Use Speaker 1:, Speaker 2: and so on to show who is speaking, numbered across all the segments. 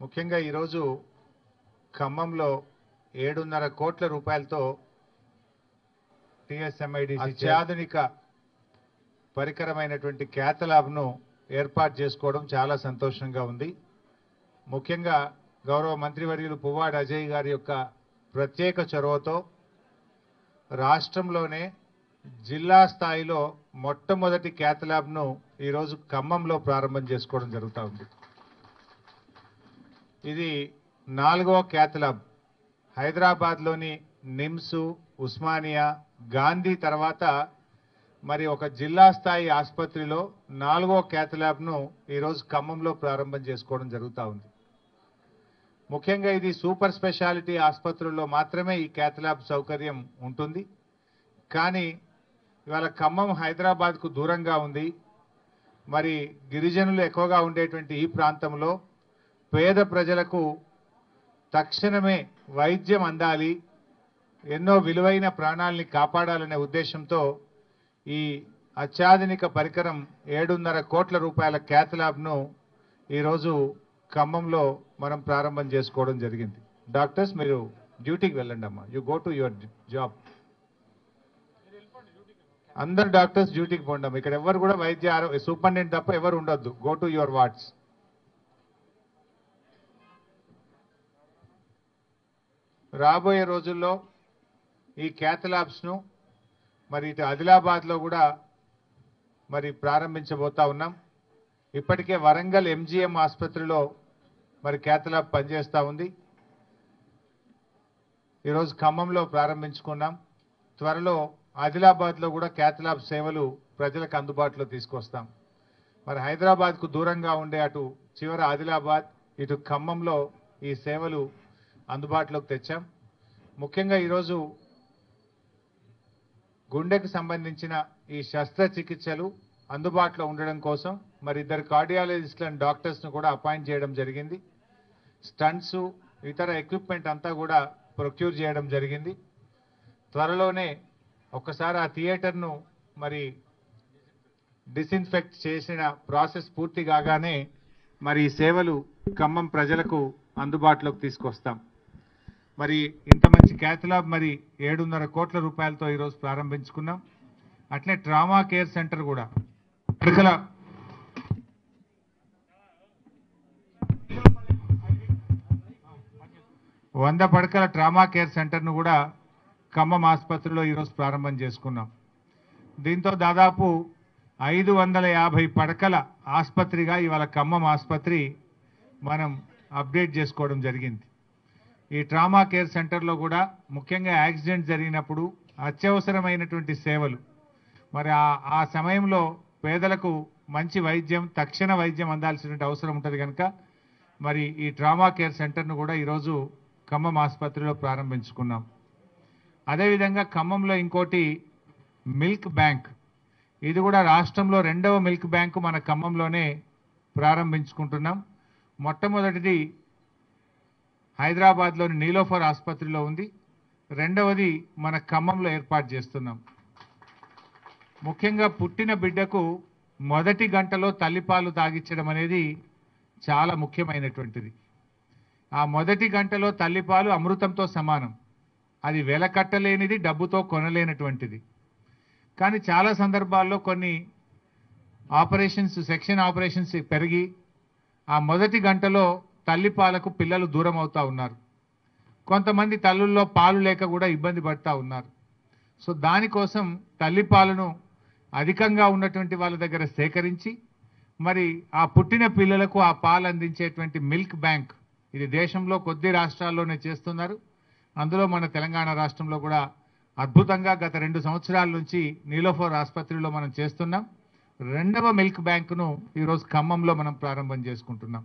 Speaker 1: ముఖ్యంగా ఈరోజు ఖమ్మంలో ఏడున్నర కోట్ల రూపాయలతో టిఎస్ఎంఐడిసి అత్యాధునిక పరికరమైనటువంటి క్యాథ ల్యాబ్ను ఏర్పాటు చేసుకోవడం చాలా సంతోషంగా ఉంది ముఖ్యంగా గౌరవ మంత్రివర్యులు పువ్వాడ అజయ్ గారి యొక్క ప్రత్యేక చొరవతో రాష్ట్రంలోనే జిల్లా స్థాయిలో మొట్టమొదటి క్యాథ ల్యాబ్ను ఈరోజు ఖమ్మంలో ప్రారంభం చేసుకోవడం జరుగుతూ ఉంది ఇది నాలుగవ క్యాథ ల్యాబ్ హైదరాబాద్లోని నిమ్స్ ఉస్మానియా గాంధీ తర్వాత మరి ఒక జిల్లా స్థాయి ఆసుపత్రిలో నాలుగో క్యాథ ల్యాబ్ను ఈరోజు ఖమ్మంలో ప్రారంభం చేసుకోవడం జరుగుతూ ఉంది ముఖ్యంగా ఇది సూపర్ స్పెషాలిటీ ఆసుపత్రుల్లో మాత్రమే ఈ క్యాథ ల్యాబ్ సౌకర్యం ఉంటుంది కానీ ఇవాళ ఖమ్మం హైదరాబాద్కు దూరంగా ఉంది మరి గిరిజనులు ఎక్కువగా ఉండేటువంటి ఈ ప్రాంతంలో పేద ప్రజలకు తక్షణమే వైద్యం అందాలి ఎన్నో విలువైన ప్రాణాలని కాపాడాలనే ఉద్దేశంతో ఈ అత్యాధునిక పరికరం ఏడున్నర కోట్ల రూపాయల క్యాథ్ ల్యాబ్ను ఈరోజు ఖమ్మంలో మనం ప్రారంభం చేసుకోవడం జరిగింది డాక్టర్స్ మీరు డ్యూటీకి వెళ్ళండి అమ్మా you go to your job అందరు డాక్టర్స్ డ్యూటీకి పోండి అమ్మా ఇక్కడ ఎవరు కూడా వైద్య ఆరోగ్య సూపరింటెండెంట్ తప్ప ఎవరు ఉండొద్దు గో టు యువర్ వార్డ్స్ రాబోయే రోజుల్లో ఈ క్యాథ్ ల్యాబ్స్ను మరి ఇటు ఆదిలాబాద్లో కూడా మరి ప్రారంభించబోతా ఉన్నాం ఇప్పటికే వరంగల్ ఎంజిఎం ఆసుపత్రిలో మరి క్యాథ్ ల్యాబ్ పనిచేస్తూ ఉంది ఈరోజు ఖమ్మంలో ప్రారంభించుకున్నాం త్వరలో ఆదిలాబాద్లో కూడా క్యాథ్ ల్యాబ్ సేవలు ప్రజలకు అందుబాటులో తీసుకొస్తాం మరి హైదరాబాద్కు దూరంగా ఉండే అటు చివర ఆదిలాబాద్ ఇటు ఖమ్మంలో ఈ సేవలు అందుబాటులోకి తెచ్చాం ముఖ్యంగా ఈరోజు గుండెకు సంబంధించిన ఈ శస్త్రచికిత్సలు అందుబాటులో ఉండడం కోసం మరి ఇద్దరు కార్డియాలజిస్టులను డాక్టర్స్ను కూడా అపాయింట్ చేయడం జరిగింది స్టంట్స్ ఇతర ఎక్విప్మెంట్ అంతా కూడా ప్రొక్యూర్ చేయడం జరిగింది త్వరలోనే ఒక్కసారి ఆ థియేటర్ను మరి డిస్ఇన్ఫెక్ట్ చేసిన ప్రాసెస్ పూర్తి కాగానే మరి ఈ సేవలు ఖమ్మం ప్రజలకు అందుబాటులోకి తీసుకొస్తాం మరి ఇంత మంచి క్యాథలాబ్ మరి ఏడున్నర కోట్ల రూపాయలతో ఈరోజు ప్రారంభించుకున్నాం అట్లే ట్రామా కేర్ సెంటర్ కూడా పడకల వంద పడకల ట్రామా కేర్ సెంటర్ను కూడా ఖమ్మం ఆసుపత్రిలో ఈరోజు ప్రారంభం చేసుకున్నాం దీంతో దాదాపు ఐదు వందల యాభై పడకల ఆసుపత్రిగా ఇవాళ ఖమ్మం ఆసుపత్రి మనం అప్డేట్ చేసుకోవడం జరిగింది ఈ ట్రామా కేర్ సెంటర్లో కూడా ముఖ్యంగా యాక్సిడెంట్ జరిగినప్పుడు అత్యవసరమైనటువంటి సేవలు మరి ఆ ఆ సమయంలో పేదలకు మంచి వైద్యం తక్షణ వైద్యం అందాల్సినటువంటి అవసరం ఉంటుంది కనుక మరి ఈ ట్రామా కేర్ సెంటర్ను కూడా ఈరోజు ఖమ్మం ఆసుపత్రిలో ప్రారంభించుకున్నాం అదేవిధంగా ఖమ్మంలో ఇంకోటి మిల్క్ బ్యాంక్ ఇది కూడా రాష్ట్రంలో రెండవ మిల్క్ బ్యాంకు మన ఖమ్మంలోనే ప్రారంభించుకుంటున్నాం మొట్టమొదటిది హైదరాబాద్లోని నీలోఫర్ ఆసుపత్రిలో ఉంది రెండవది మన ఖమ్మంలో ఏర్పాటు చేస్తున్నాం ముఖ్యంగా పుట్టిన బిడ్డకు మొదటి గంటలో తల్లిపాలు తాగించడం అనేది చాలా ముఖ్యమైనటువంటిది ఆ మొదటి గంటలో తల్లిపాలు అమృతంతో సమానం అది వెలకట్టలేనిది డబ్బుతో కొనలేనటువంటిది కానీ చాలా సందర్భాల్లో కొన్ని ఆపరేషన్స్ సెక్షన్ ఆపరేషన్స్ పెరిగి ఆ మొదటి గంటలో తల్లిపాలకు పిల్లలు దూరం అవుతా ఉన్నారు కొంతమంది తల్లుల్లో పాలు లేక కూడా ఇబ్బంది పడుతూ ఉన్నారు సో దానికోసం తల్లిపాలను అధికంగా ఉన్నటువంటి వాళ్ళ దగ్గర సేకరించి మరి ఆ పుట్టిన పిల్లలకు ఆ పాలు అందించేటువంటి మిల్క్ బ్యాంక్ ఇది దేశంలో కొద్ది రాష్ట్రాల్లోనే చేస్తున్నారు అందులో మన తెలంగాణ రాష్ట్రంలో కూడా అద్భుతంగా గత రెండు సంవత్సరాల నుంచి నీలోఫోర్ ఆసుపత్రిలో మనం చేస్తున్నాం రెండవ మిల్క్ బ్యాంకును ఈరోజు ఖమ్మంలో మనం ప్రారంభం చేసుకుంటున్నాం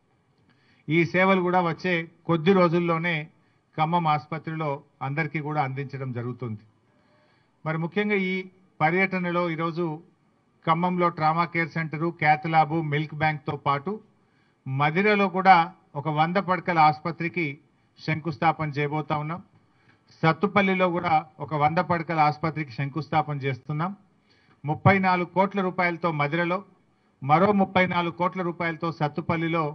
Speaker 1: ఈ సేవలు కూడా వచ్చే కొద్ది రోజుల్లోనే ఖమ్మం ఆసుపత్రిలో అందరికీ కూడా అందించడం జరుగుతుంది మరి ముఖ్యంగా ఈ పర్యటనలో ఈరోజు ఖమ్మంలో trauma care centre cath lab milk బ్యాంక్తో పాటు మదిరలో కూడా ఒక వంద పడకల ఆసుపత్రికి శంకుస్థాపన చేయబోతా ఉన్నాం సత్తుపల్లిలో కూడా ఒక వంద పడకల ఆసుపత్రికి శంకుస్థాపన చేస్తున్నాం ముప్పై నాలుగు కోట్ల రూపాయలతో మదిరలో మరో ముప్పై నాలుగు కోట్ల రూపాయలతో సత్తుపల్లిలో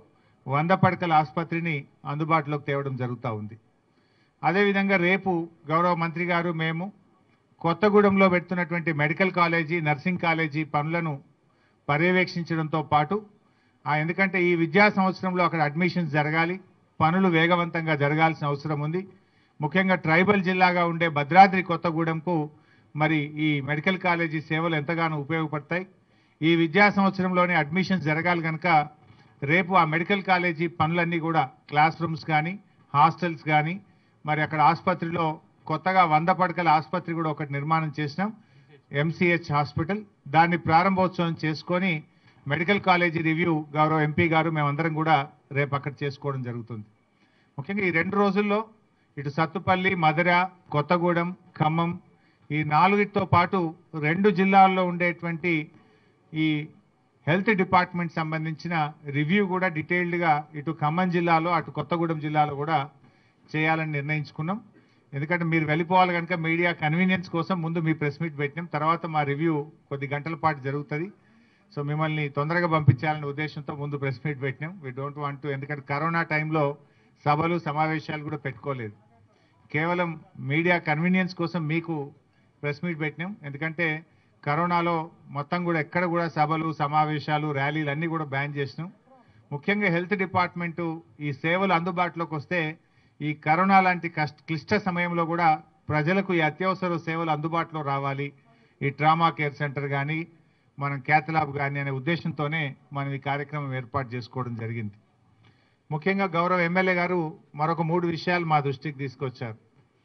Speaker 1: వంద పడకల ఆసుపత్రిని అందుబాటులోకి తేవడం జరుగుతూ ఉంది అదేవిధంగా రేపు గౌరవ మంత్రి గారు మేము కొత్తగూడెంలో పెడుతున్నటువంటి మెడికల్ కాలేజీ నర్సింగ్ కాలేజీ పనులను పర్యవేక్షించడంతో పాటు ఆ ఎందుకంటే ఈ విద్యా సంవత్సరంలో అక్కడ అడ్మిషన్స్ జరగాలి పనులు వేగవంతంగా జరగాల్సిన అవసరం ఉంది ముఖ్యంగా ట్రైబల్ జిల్లాగా ఉండే భద్రాద్రి కొత్తగూడెంకు మరి ఈ మెడికల్ కాలేజీ సేవలు ఎంతగానో ఉపయోగపడతాయి ఈ విద్యా సంవత్సరంలోనే అడ్మిషన్స్ జరగాలి కనుక రేపు ఆ మెడికల్ కాలేజీ పనులన్నీ కూడా క్లాస్ రూమ్స్ కానీ హాస్టల్స్ కానీ మరి అక్కడ ఆసుపత్రిలో కొత్తగా వంద పడకల ఆసుపత్రి కూడా ఒకటి నిర్మాణం చేసినాం ఎంసీహెచ్ హాస్పిటల్ దాన్ని ప్రారంభోత్సవం చేసుకొని మెడికల్ కాలేజీ రివ్యూ గౌరవ ఎంపీ గారు మేమందరం కూడా రేపు అక్కడ చేసుకోవడం జరుగుతుంది ముఖ్యంగా ఈ రెండు రోజుల్లో ఇటు సత్తుపల్లి మధుర కొత్తగూడెం ఖమ్మం ఈ నాలుగిటితో పాటు రెండు జిల్లాల్లో ఉండేటువంటి ఈ హెల్త్ డిపార్ట్మెంట్ సంబంధించిన రివ్యూ కూడా డీటెయిల్డ్గా ఇటు ఖమ్మం జిల్లాలో అటు కొత్తగూడెం జిల్లాలో కూడా చేయాలని నిర్ణయించుకున్నాం ఎందుకంటే మీరు వెళ్ళిపోవాలి కనుక మీడియా కన్వీనియన్స్ కోసం ముందు మీ ప్రెస్ మీట్ పెట్టినాం తర్వాత మా రివ్యూ కొద్ది గంటల పాటు జరుగుతుంది సో మిమ్మల్ని తొందరగా పంపించాలనే ఉద్దేశంతో ముందు ప్రెస్ మీట్ పెట్టినాం వీ డోంట్ వాంట్ టు ఎందుకంటే కరోనా టైంలో సభలు సమావేశాలు కూడా పెట్టుకోలేదు కేవలం మీడియా కన్వీనియన్స్ కోసం మీకు ప్రెస్ మీట్ పెట్టినాం ఎందుకంటే కరోనాలో మొత్తం కూడా ఎక్కడ కూడా సభలు సమావేశాలు ర్యాలీలు అన్నీ కూడా బ్యాన్ చేసినాం ముఖ్యంగా హెల్త్ డిపార్ట్మెంటు ఈ సేవలు అందుబాటులోకి వస్తే ఈ కరోనా లాంటి కష్ట క్లిష్ట సమయంలో కూడా ప్రజలకు ఈ అత్యవసర సేవలు అందుబాటులో రావాలి ఈ ట్రామా కేర్ సెంటర్ కానీ మనం క్యాథలాబ్ కానీ అనే ఉద్దేశంతోనే మనం ఈ కార్యక్రమం ఏర్పాటు చేసుకోవడం జరిగింది ముఖ్యంగా గౌరవ ఎమ్మెల్యే గారు మరొక మూడు విషయాలు మా దృష్టికి తీసుకొచ్చారు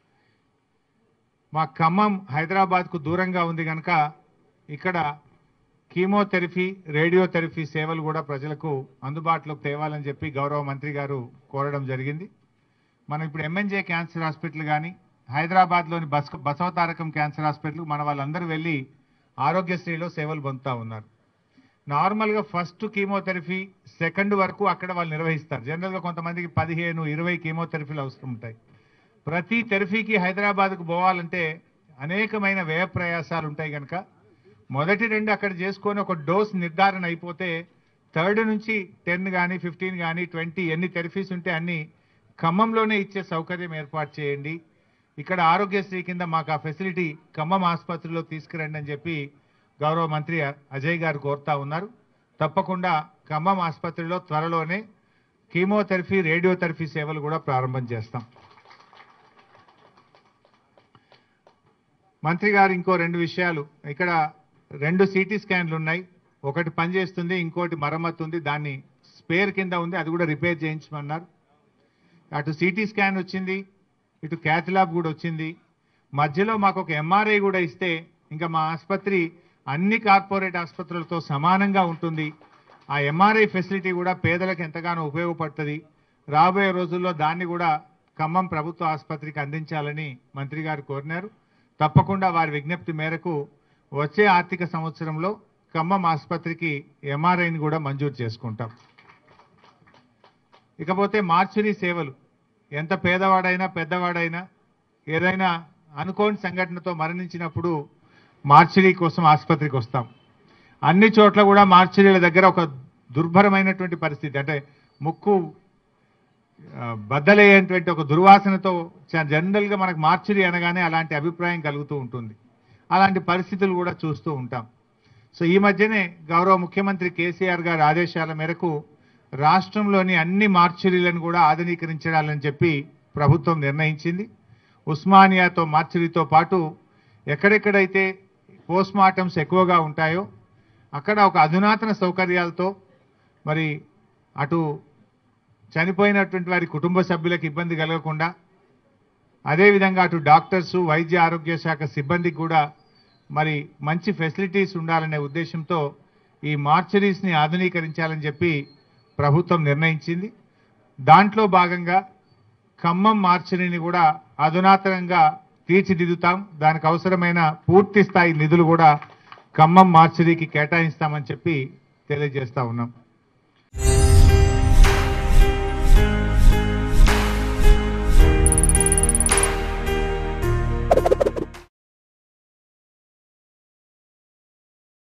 Speaker 1: మా ఖమ్మం హైదరాబాద్కు దూరంగా ఉంది కనుక ఇక్కడ కీమోథెరపీ రేడియోథెరపీ సేవలు కూడా ప్రజలకు అందుబాటులోకి తేవాలని చెప్పి గౌరవ మంత్రి గారు కోరడం జరిగింది మనం ఇప్పుడు ఎంఎన్జే క్యాన్సర్ హాస్పిటల్ కానీ హైదరాబాద్లోని బస్ బసవతారకం క్యాన్సర్ హాస్పిటల్ మన వాళ్ళందరూ వెళ్ళి ఆరోగ్యశ్రీలో సేవలు పొందుతూ ఉన్నారు నార్మల్గా ఫస్ట్ కీమోథెరపీ సెకండ్ వరకు అక్కడ వాళ్ళు నిర్వహిస్తారు జనరల్గా కొంతమందికి పదిహేను ఇరవై కీమోథెరపీలు అవసరం ఉంటాయి ప్రతి థెరపీకి హైదరాబాద్కు పోవాలంటే అనేకమైన వ్యయ ప్రయాసాలు ఉంటాయి కనుక మొదటి రెండు అక్కడ చేసుకొని ఒక డోస్ నిర్ధారణ అయిపోతే థర్డ్ నుంచి టెన్ కానీ ఫిఫ్టీన్ కానీ ట్వంటీ ఎన్ని థెరపీస్ ఉంటే అన్ని ఖమ్మంలోనే ఇచ్చే సౌకర్యం ఏర్పాటు చేయండి ఇక్కడ ఆరోగ్యశ్రీ కింద మాకు ఆ ఫెసిలిటీ ఖమ్మం ఆసుపత్రిలో తీసుకురండి అని చెప్పి గౌరవ మంత్రి అజయ్ గారు కోరుతా ఉన్నారు తప్పకుండా ఖమ్మం ఆసుపత్రిలో త్వరలోనే కీమోథెరపీ రేడియోథెరపీ సేవలు కూడా ప్రారంభం చేస్తాం మంత్రి గారు ఇంకో రెండు విషయాలు ఇక్కడ రెండు సిటీ స్కాన్లు ఉన్నాయి ఒకటి పనిచేస్తుంది ఇంకోటి మరమ్మతు ఉంది దాన్ని స్పేర్ కింద ఉంది అది కూడా రిపేర్ చేయించమన్నారు అటు సిటీ స్కాన్ వచ్చింది ఇటు క్యాథలాబ్ కూడా వచ్చింది మధ్యలో మాకు ఒక ఎంఆర్ఐ కూడా ఇస్తే ఇంకా మా ఆసుపత్రి అన్ని కార్పొరేట్ ఆసుపత్రులతో సమానంగా ఉంటుంది ఆ ఎంఆర్ఐ ఫెసిలిటీ కూడా పేదలకు ఎంతగానో ఉపయోగపడుతుంది రాబోయే రోజుల్లో దాన్ని కూడా ఖమ్మం ప్రభుత్వ ఆసుపత్రికి అందించాలని మంత్రి గారు కోరినారు తప్పకుండా వారి విజ్ఞప్తి మేరకు వచ్చే ఆర్థిక సంవత్సరంలో ఖమ్మం ఆసుపత్రికి ఎంఆర్ఐని కూడా మంజూరు చేసుకుంటాం ఇకపోతే మార్చురీ సేవలు ఎంత పేదవాడైనా పెద్దవాడైనా ఏదైనా అనుకోని సంఘటనతో మరణించినప్పుడు మార్చురీ కోసం ఆసుపత్రికి వస్తాం అన్ని చోట్ల కూడా మార్చురీల దగ్గర ఒక దుర్భరమైనటువంటి పరిస్థితి అంటే ముక్కు ఆ, బద్దలయ్యేటువంటి ఒక దుర్వాసనతో చ- జనరల్గా మనకు మార్చురీ అనగానే అలాంటి అభిప్రాయం కలుగుతూ ఉంటుంది అలాంటి పరిస్థితులు కూడా చూస్తూ ఉంటాం సో ఈ మధ్యనే గౌరవ ముఖ్యమంత్రి కేసీఆర్ గారి ఆదేశాల మేరకు రాష్ట్రంలోని అన్ని మార్చురీలను కూడా ఆధునీకరించాలని చెప్పి ప్రభుత్వం నిర్ణయించింది ఉస్మానియాతో మార్చురీతో పాటు ఎక్కడెక్కడైతే పోస్ట్ మార్టమ్స్ ఎక్కువగా ఉంటాయో అక్కడ ఒక అధునాతన సౌకర్యాలతో మరి అటు చనిపోయినటువంటి వారి కుటుంబ సభ్యులకు ఇబ్బంది కలగకుండా అదేవిధంగా అటు డాక్టర్స్ వైద్య ఆరోగ్య శాఖ సిబ్బందికి కూడా మరి మంచి ఫెసిలిటీస్ ఉండాలనే ఉద్దేశంతో ఈ మార్చరీస్ని ఆధునీకరించాలని చెప్పి ప్రభుత్వం నిర్ణయించింది దాంట్లో భాగంగా ఖమ్మం మార్చరీని కూడా అధునాతనంగా తీర్చిదిద్దుతాం దానికి అవసరమైన పూర్తి స్థాయి నిధులు కూడా ఖమ్మం మార్చరీకి కేటాయిస్తామని చెప్పి తెలియజేస్తా ఉన్నాం